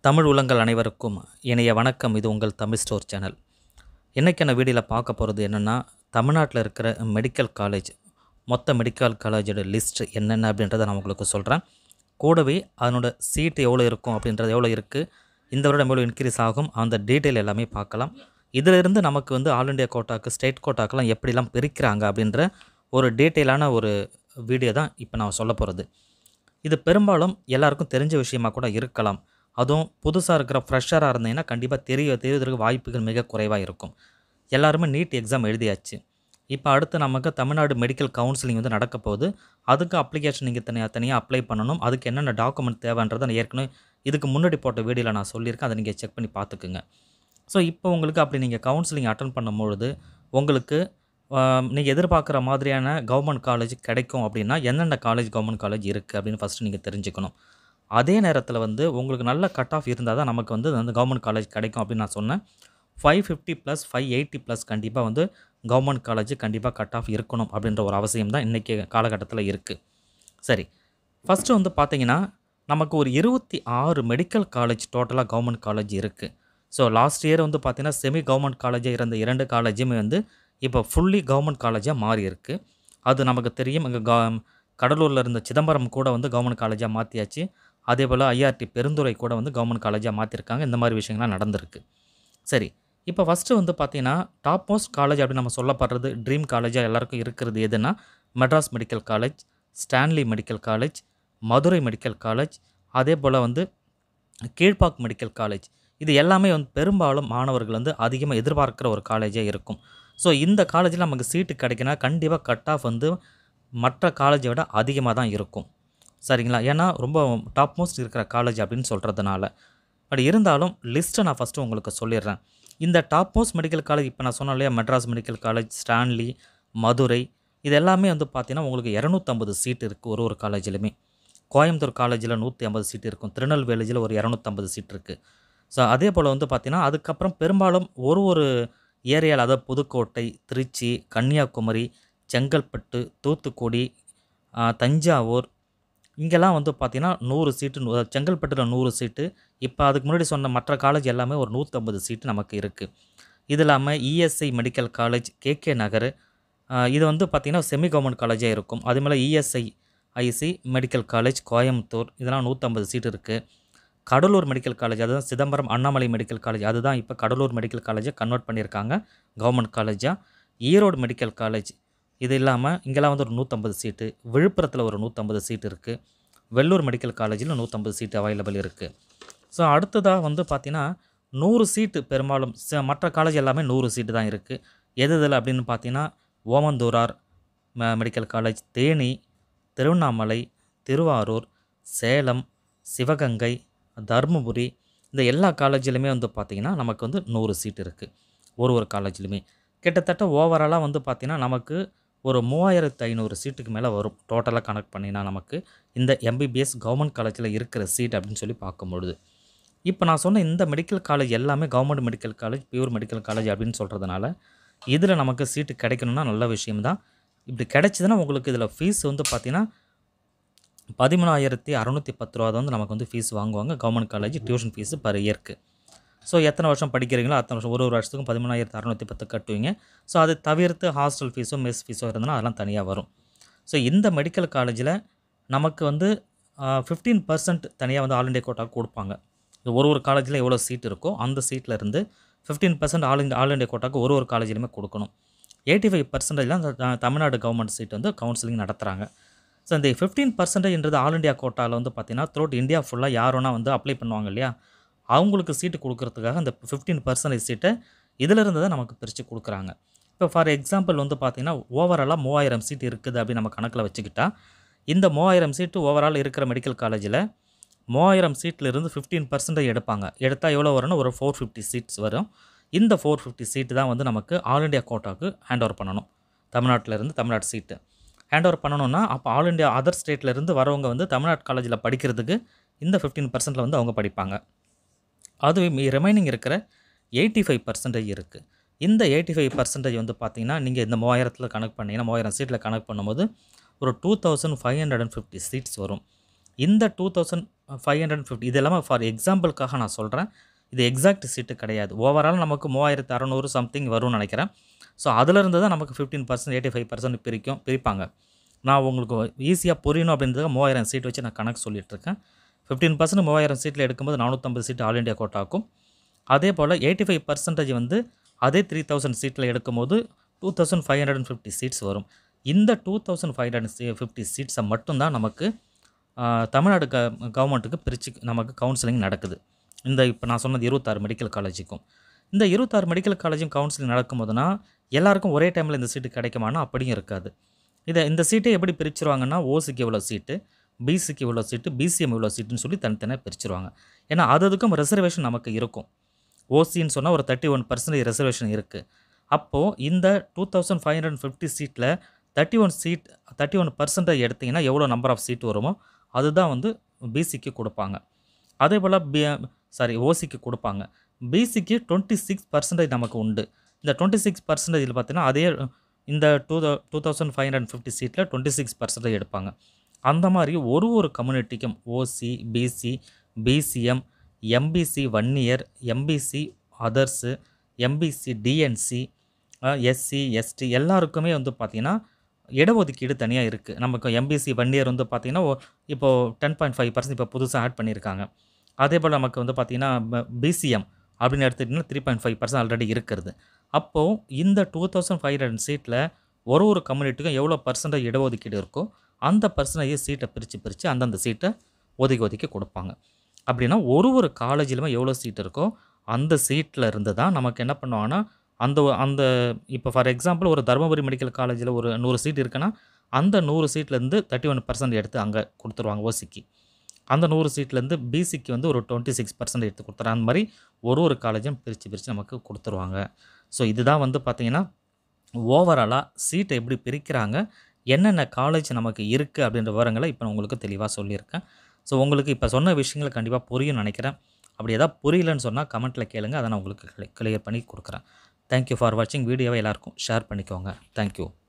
தமிழ் உள்ளங்கள் அனைவருக்கும் இணைய வணக்கம் இது உங்கள் தமிழ் ஸ்டோர் சேனல் இன்றைக்கான வீடியோவில் பார்க்க போகிறது என்னென்னா தமிழ்நாட்டில் இருக்கிற மெடிக்கல் காலேஜ் மொத்த மெடிக்கல் காலேஜோட லிஸ்ட் என்னென்ன அப்படின்றத நான் உங்களுக்கு சொல்கிறேன் கூடவே அதனோட சீட் எவ்வளோ இருக்கும் அப்படின்றது எவ்வளோ இருக்குது இந்த வருடம் எவ்வளோ இன்க்ரீஸ் ஆகும் அந்த டீட்டெயில் எல்லாமே பார்க்கலாம் இதிலிருந்து நமக்கு வந்து ஆல் இண்டியா கோட்டாக்கு ஸ்டேட் கோட்டாக்கெல்லாம் எப்படிலாம் பிரிக்கிறாங்க அப்படின்ற ஒரு டீட்டெயிலான ஒரு வீடியோ தான் இப்போ நான் சொல்ல போகிறது இது பெரும்பாலும் எல்லாருக்கும் தெரிஞ்ச விஷயமா கூட இருக்கலாம் அதுவும் புதுசாக இருக்கிற ஃப்ரெஷராக இருந்தீங்கன்னா கண்டிப்பாக தெரிய தெரிவதற்கு வாய்ப்புகள் மிக குறைவாக இருக்கும் எல்லாருமே நீட் எக்ஸாம் எழுதியாச்சு இப்போ அடுத்து நமக்கு தமிழ்நாடு மெடிக்கல் கவுன்சிலிங் வந்து நடக்க போகுது அதுக்கு அப்ளிகேஷன் நீங்கள் தனியாக தனியாக அப்ளை பண்ணணும் அதுக்கு என்னென்ன டாக்குமெண்ட் தேவைன்றதை நான் ஏற்கனவே இதுக்கு முன்னாடி போட்ட வீடியோவில் நான் சொல்லியிருக்கேன் அதை நீங்கள் செக் பண்ணி பார்த்துக்குங்க ஸோ இப்போ உங்களுக்கு அப்படி நீங்கள் கவுன்சிலிங் அட்டன் பண்ணும்பொழுது உங்களுக்கு நீங்கள் எதிர்பார்க்குற மாதிரியான கவர்மெண்ட் காலேஜ் கிடைக்கும் அப்படின்னா என்னென்ன காலேஜ் கவர்மெண்ட் காலேஜ் இருக்குது அப்படின்னு ஃபஸ்ட்டு நீங்கள் தெரிஞ்சுக்கணும் அதே நேரத்தில் வந்து உங்களுக்கு நல்ல கட் ஆஃப் இருந்தால் தான் நமக்கு வந்து அந்த கவர்மெண்ட் காலேஜ் கிடைக்கும் அப்படின்னு நான் சொன்னேன் five fifty plus five eighty plus கண்டிப்பாக வந்து கவர்மெண்ட் காலேஜ் கண்டிப்பாக கட் ஆஃப் இருக்கணும் அப்படின்ற ஒரு அவசியம் தான் இன்றைக்கி காலகட்டத்தில் இருக்குது சரி ஃபஸ்ட்டு வந்து பார்த்தீங்கன்னா நமக்கு ஒரு இருபத்தி ஆறு மெடிக்கல் காலேஜ் டோட்டலாக கவர்மெண்ட் காலேஜ் இருக்குது ஸோ லாஸ்ட் இயர் வந்து பார்த்தீங்கன்னா செமி கவர்மெண்ட் காலேஜாக இருந்த இரண்டு காலேஜுமே வந்து இப்போ ஃபுல்லி கவர்மெண்ட் காலேஜாக மாறி இருக்குது அது நமக்கு தெரியும் இங்கே கா கடலூரில் இருந்த சிதம்பரம் கூட வந்து கவர்மெண்ட் காலேஜாக மாற்றியாச்சு அதே போல் ஐஆர்டி பெருந்துறை கூட வந்து கவர்மெண்ட் காலேஜாக மாற்றிருக்காங்க இந்த மாதிரி விஷயங்கள்லாம் நடந்திருக்கு சரி இப்போ ஃபஸ்ட்டு வந்து பார்த்தீங்கன்னா டாப் மோஸ்ட் காலேஜ் அப்படின்னு நம்ம சொல்லப்படுறது ட்ரீம் காலேஜாக எல்லாருக்கும் இருக்கிறது எதுனா Madras medical college Stanley medical college Madurai medical college அதே போல் வந்து கீழ்ப்பாக் மெடிக்கல் காலேஜ் இது எல்லாமே வந்து பெரும்பாலும் மாணவர்கள் வந்து அதிகமாக எதிர்பார்க்குற ஒரு காலேஜாக இருக்கும் ஸோ இந்த காலேஜில் நமக்கு சீட்டு கிடைக்கினா கண்டிப்பாக கட் ஆஃப் வந்து மற்ற காலேஜை விட அதிகமாக தான் இருக்கும் சரிங்களா ஏன்னா ரொம்ப டாப் மோஸ்ட் இருக்கிற காலேஜ் அப்படின்னு சொல்கிறதுனால பட் இருந்தாலும் லிஸ்ட்டை நான் ஃபஸ்ட்டு உங்களுக்கு சொல்லிடுறேன் இந்த டாப் மோஸ்ட் மெடிக்கல் காலேஜ் இப்போ நான் சொன்னேன் இல்லையா Madras medical college Stanley Madurai இது எல்லாமே வந்து பார்த்தீங்கன்னா உங்களுக்கு இரநூத்தம்பது சீட் இருக்குது ஒரு ஒரு காலேஜிலுமே கோயம்புத்தூர் காலேஜில் நூற்றி ஐம்பது சீட் இருக்கும் திருநெல்வேலியில் ஒரு இரநூத்தம்பது சீட் இருக்குது ஸோ அதே போல் வந்து பார்த்திங்கன்னா அதுக்கப்புறம் பெரும்பாலும் ஒரு ஒரு ஏரியாவில் அதாவது புதுக்கோட்டை திருச்சி கன்னியாகுமரி செங்கல்பட்டு தூத்துக்குடி தஞ்சாவூர் இங்கெல்லாம் வந்து பார்த்திங்கன்னா நூறு சீட்டு நூ செங்கல்பட்டில் நூறு சீட்டு இப்போ அதுக்கு முன்னாடி சொன்ன மற்ற காலேஜ் எல்லாமே ஒரு நூற்றம்பது சீட்டு நமக்கு இருக்குது இது இல்லாமல் ESI medical college KK Nagar இது வந்து பார்த்திங்கன்னா செமி கவர்மெண்ட் காலேஜாக இருக்கும் அதே மாதிரி ESI IC medical college Coimbatore இதெல்லாம் நூற்றம்பது சீட் இருக்குது கடலூர் மெடிக்கல் காலேஜ் அதுதான் சிதம்பரம் அண்ணாமலை மெடிக்கல் காலேஜ் அதுதான் இப்போ கடலூர் மெடிக்கல் காலேஜை கன்வெர்ட் பண்ணியிருக்காங்க கவர்மெண்ட் காலேஜாக ஈரோடு மெடிக்கல் காலேஜ் இது இல்லாமல் இங்கெல்லாம் வந்து ஒரு நூற்றம்பது சீட்டு விழுப்புரத்தில் ஒரு நூற்றம்பது சீட் இருக்குது வெள்ளூர் மெடிக்கல் காலேஜில் நூற்றம்பது சீட் அவைலபிள் இருக்குது ஸோ அடுத்ததாக வந்து பார்த்திங்கன்னா நூறு சீட்டு பெரும்பாலும் மற்ற காலேஜ் எல்லாமே நூறு சீட்டு தான் இருக்குது எது இதில் அப்படின்னு பார்த்தீங்கன்னா ஓமந்தூரார் மெடிக்கல் காலேஜ் தேனி திருவண்ணாமலை திருவாரூர் சேலம் சிவகங்கை தருமபுரி இந்த எல்லா காலேஜிலுமே வந்து பார்த்திங்கன்னா நமக்கு வந்து நூறு சீட் இருக்குது ஒரு ஒரு காலேஜ்லையுமே கிட்டத்தட்ட ஓவராலாக வந்து பார்த்திங்கன்னா நமக்கு ஒரு மூவாயிரத்து ஐநூறு சீட்டுக்கு மேலே வரும் டோட்டலாக கனெக்ட் பண்ணினா நமக்கு இந்த எம்பிபிஎஸ் கவர்மெண்ட் காலேஜில் இருக்கிற சீட் அப்படின்னு சொல்லி பார்க்கும்பொழுது இப்போ நான் சொன்ன இந்த மெடிக்கல் காலேஜ் எல்லாமே government medical college pure medical college அப்படின்னு சொல்கிறதுனால இதில் நமக்கு சீட்டு கிடைக்கணும்னா நல்ல விஷயம்தான் இப்படி கிடைச்சிதுன்னா உங்களுக்கு இதில் ஃபீஸ் வந்து பார்த்திங்கன்னா பதிமூணாயிரத்தி அறநூற்றி பத்து ரூபா வந்து நமக்கு வந்து ஃபீஸ் வாங்குவாங்க government college tuition fees per இயர்க்கு ஸோ எத்தனை வருஷம் படிக்கிறீங்களோ அத்தனை வருஷம் ஒரு ஒரு வருஷத்துக்கும் பதிமூணாயிரத்து அறநூற்றி பத்து கட்டுவீங்க ஸோ அதை தவிர்த்து ஹாஸ்டல் ஃபீஸோ மெஸ் ஃபீஸோ இருந்ததுன்னா அதெல்லாம் தனியாக வரும் ஸோ இந்த மெடிக்கல் காலேஜில் நமக்கு வந்து ஃபிஃப்டீன் பர்சன்ட் தனியாக வந்து ஆல் இண்டியா கோட்டாக்கு கொடுப்பாங்க ஒரு ஒரு காலேஜில் எவ்வளோ சீட் இருக்கோ அந்த சீட்டில் இருந்து fifteen percent all India all India கோட்டாக்கு ஒரு ஒரு காலேஜிலுமே கொடுக்கணும் எயிட்டி ஃபைவ் பர்சன்டேஜ் தான் தமிழ்நாடு கவர்மெண்ட் சீட் வந்து கவுன்சிலிங் நடத்துகிறாங்க ஸோ இந்த ஃபிஃப்டீன் பர்சன்டேஜ்ன்றது ஆல் இண்டியா கோட்டாவில் வந்து பார்த்திங்கன்னா த்ரூட் இந்தியா ஃபுல்லாக யாரோனா வந்து அப்ளை பண்ணுவாங்க இல்லையா அவங்களுக்கு சீட்டு கொடுக்கறதுக்காக அந்த ஃபிஃப்டீன் பர்சன்டேஜ் சீட்டை இதிலிருந்து தான் நமக்கு பிரித்து கொடுக்குறாங்க இப்போ ஃபார் எக்ஸாம்பிள் வந்து பார்த்திங்கன்னா ஓவராலாக மூவாயிரம் சீட் இருக்குது அப்படின்னு நம்ம கணக்கில் வச்சுக்கிட்டா இந்த மூவாயிரம் சீட்டு ஓவரால் இருக்கிற மெடிக்கல் காலேஜில் மூவாயிரம் சீட்டில் இருந்து ஃபிஃப்டீன் பர்சன்டேஜ் எடுப்பாங்க எடுத்தால் எவ்வளோ வரும்னு ஒரு ஃபோர் ஃபிஃப்டி சீட்ஸ் வரும் இந்த ஃபோர் ஃபிஃப்டி சீட்டு தான் வந்து நமக்கு ஆல் இண்டியா கோட்டாவுக்கு ஹேண்ட் ஓவர் பண்ணணும் தமிழ்நாட்டிலேருந்து தமிழ்நாடு சீட்டு ஹேண்ட் ஓவர் பண்ணணும்னா அப்போ ஆல் இண்டியா அதர் ஸ்டேட்லேருந்து வரவங்க வந்து தமிழ்நாடு காலேஜில் படிக்கிறதுக்கு இந்த ஃபிஃப்டீன் பர்சன்ட்டில் வந்து அவங்க படிப்பாங்க அதுவே ரிமைனிங் இருக்கிற எயிட்டி ஃபைவ் பர்சன்டேஜ் இருக்குது இந்த எயிட்டி ஃபைவ் பர்சன்டேஜ் வந்து பார்த்திங்கன்னா நீங்கள் இந்த மூவாயிரத்தில் கனெக்ட் பண்ணிங்கன்னா மூவாயிரம் சீட்டில் கனெக்ட் பண்ணும்போது ஒரு two thousand five hundred and fifty seats வரும் இந்த two thousand five hundred fifty இது எல்லாமே ஃபார் எக்ஸாம்பிளுக்காக நான் சொல்கிறேன் இது எக்ஸாக்ட் சீட்டு கிடையாது ஓவரால் நமக்கு மூவாயிரத்து அறநூறு சம்திங் வரும்னு நினைக்கிறேன் ஸோ அதிலிருந்து தான் நமக்கு fifteen percent eighty five percent பிரிக்கும் பிரிப்பாங்க நான் உங்களுக்கு ஈஸியாக புரியணும் அப்படின்றதுக்கு மூவாயிரம் சீட் வச்சு நான் கணக்கு சொல்லிகிட்ருக்கேன் ஃபிஃப்டீன் பர்சன்ட் மூவாயிரம் சீட்டில் எடுக்கும்போது நானூற்றம்பது சீட் ஆல் இண்டியா கோட்டாக்கும் அதே போல் எயிட்டி ஃபைவ் பர்சன்டேஜ் வந்து அதே த்ரீ தௌசண்ட் சீட்டில் எடுக்கும்போது two thousand five hundred and fifty seats வரும் இந்த two thousand five hundred fifty சீட்ஸை மட்டும்தான் நமக்கு ஆஹ், தமிழ்நாடு க கவர்மெண்ட்டுக்கு பிரித்து நமக்கு கவுன்சிலிங் நடக்குது இந்த இப்போ நான் சொன்னது இருபத்தாறு மெடிக்கல் காலேஜுக்கும் இந்த இருபத்தாறு மெடிக்கல் காலேஜும் கவுன்சிலிங் நடக்கும்போதுனா எல்லாருக்கும் ஒரே டைமில் இந்த சீட்டு கிடைக்குமானா அப்படியும் இருக்காது இதை இந்த சீட்டை எப்படி பிரிச்சுருவாங்கன்னா ஓசிக்கு இவ்வளோ சீட்டு பிசிக்கு இவ்வளோ சீட்டு பிசிஎம் இவ்வளோ சீட்டுன்னு சொல்லி தனித்தனியாக பிரிச்சுருவாங்க ஏன்னா அது அதுக்கும் ரிசர்வேஷன் நமக்கு இருக்கும் ஓசின்னு சொன்னால் ஒரு தேர்ட்டி ஒன் பர்சன்டேஜ் ரிசர்வேஷன் இருக்குது அப்போது இந்த two thousand five hundred fifty சீட்டில் thirty one seat thirty one percentage எடுத்திங்கன்னா எவ்வளோ நம்பர் ஆஃப் சீட் வருமோ அதுதான் வந்து பிசிக்கு கொடுப்பாங்க அதே போல் பி சாரி ஓசிக்கு கொடுப்பாங்க பிசிக்கு டுவெண்ட்டி சிக்ஸ் பர்சன்டேஜ் நமக்கு உண்டு இந்த டுவெண்ட்டி சிக்ஸ் பர்சன்டேஜில் பார்த்தீங்கன்னா அதே இந்த two two thousand five hundred fifty சீட்டில் டுவெண்ட்டி சிக்ஸ் பர்சன்டேஜ் எடுப்பாங்க அந்த மாதிரி ஒரு ஒரு கம்யூனிட்டிக்கும் OC BC BCM MBC one year MBC others MBC DNC SC ST எல்லாருக்குமே வந்து பார்த்திங்கன்னா இடஒதுக்கீடு தனியாக இருக்குது நமக்கு எம்பிசி ஒன் இயர் வந்து பார்த்திங்கன்னா இப்போது டென் பாயிண்ட் ஃபைவ் பர்சன்ட் இப்போ புதுசாக ஆட் பண்ணியிருக்காங்க அதே போல் நமக்கு வந்து பார்த்திங்கன்னா பிசிஎம் அப்படின்னு எடுத்துக்கிட்டிங்கன்னா three point five percent already இருக்கிறது அப்போது இந்த டூ தௌசண்ட் ஃபைவ் ஹண்ட்ரட் சீட்டில் ஒரு ஒரு கம்யூனிட்டிக்கும் எவ்வளோ பர்சன்டேஜ் இடஒதுக்கீடு இருக்கோ அந்த பர்சன்டேஜ் சீட்டை பிரித்து பிரித்து அந்தந்த சீட்டை ஒதுக்கி ஒதுக்கி கொடுப்பாங்க அப்படின்னா ஒரு ஒரு காலேஜிலுமே எவ்வளோ சீட் இருக்கோ அந்த சீட்டில் இருந்து தான் நமக்கு என்ன பண்ணுவாங்கன்னா அந்த அந்த இப்போ ஃபார் எக்ஸாம்பிள் ஒரு தருமபுரி மெடிக்கல் காலேஜில் ஒரு நூறு சீட் இருக்குன்னா அந்த நூறு சீட்லேருந்து தேர்ட்டி ஒன் பர்சன்ட் எடுத்து அங்கே கொடுத்துருவாங்க ஓசிக்கு அந்த நூறு சீட்லேருந்து பிசிக்கு வந்து ஒரு டுவெண்ட்டி சிக்ஸ் பர்சன்ட் எடுத்து கொடுத்துறாங்க அந்த மாதிரி ஒரு ஒரு காலேஜும் பிரித்து பிரித்து நமக்கு கொடுத்துருவாங்க ஸோ இதுதான் வந்து பார்த்திங்கன்னா ஓவராலாக சீட்டை எப்படி பிரிக்கிறாங்க என்னென்ன காலேஜ் நமக்கு இருக்குது அப்படின்ற விவரங்களை இப்போ நான் உங்களுக்கு தெளிவாக சொல்லியிருக்கேன் ஸோ உங்களுக்கு இப்போ சொன்ன விஷயங்கள் கண்டிப்பாக புரியும்னு நினைக்கிறேன் அப்படி எதாவது புரியலன்னு சொன்னால் கமெண்ட்டில் கேளுங்க அதை நான் உங்களுக்கு கிளியர் பண்ணி கொடுக்குறேன் தேங்க்யூ ஃபார் வாட்சிங் வீடியோவை எல்லாருக்கும் ஷேர் பண்ணிக்கோங்க தேங்க்யூ